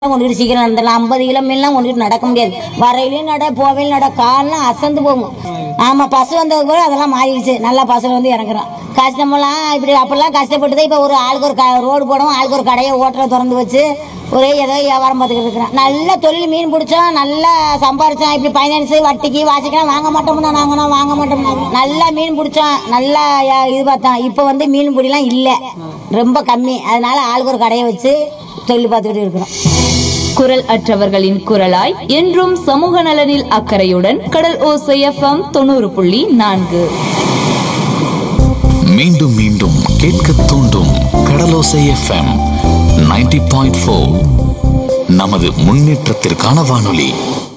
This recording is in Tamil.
கொண்டுட்டு சீக்கிரம் நடந்துடலாம் ஐம்பது கிலோ மீன்லாம் கொண்டுட்டு நடக்க முடியாது வரையிலையும் நட போவையிலும் நட கால்லாம் அசந்து போகும் ஆமா பசு வந்தது கூட அதெல்லாம் மாறிடுச்சு நல்லா பசுல வந்து இறங்குறோம் கஷ்டமெல்லாம் இப்படி அப்பெல்லாம் கஷ்டப்பட்டு இப்போ ஒரு ஆளுக்கு ஒரு க ரோடு போடவும் ஆளுக்கு ஒரு கடையை ஓட்டரை திறந்து வச்சு ஒரே ஏதோ வியாபாரம் பார்த்துக்கிட்டு இருக்கிறேன் நல்ல தொழில் மீன் பிடிச்சோம் நல்லா சம்பாரிச்சோம் இப்படி ஃபைனான்ஸு வட்டிக்கு வாசிக்கலாம் வாங்க மாட்டோம்னா நாங்கன்னா வாங்க மாட்டோம்னா நல்லா மீன் பிடிச்சோம் நல்லா யா- இது பார்த்தோம் இப்போ வந்து மீன் பிடிலாம் இல்லை ரொம்ப கம்மி அதனால ஆளுக்கு ஒரு கடையை வச்சு தொழில் பார்த்துக்கிட்டு இருக்கிறோம் குரல் அற்றவர்களின் குரலாய் என்றும் சமூக நலனில் அக்கறையுடன் கடல் ஓசை எஃப்எம் தொண்ணூறு புள்ளி நான்கு மீண்டும் மீண்டும் கேட்க தூண்டும் கடலோசை எஃப்எம் 90.4 பாயிண்ட் நமது முன்னேற்றத்திற்கான வானொலி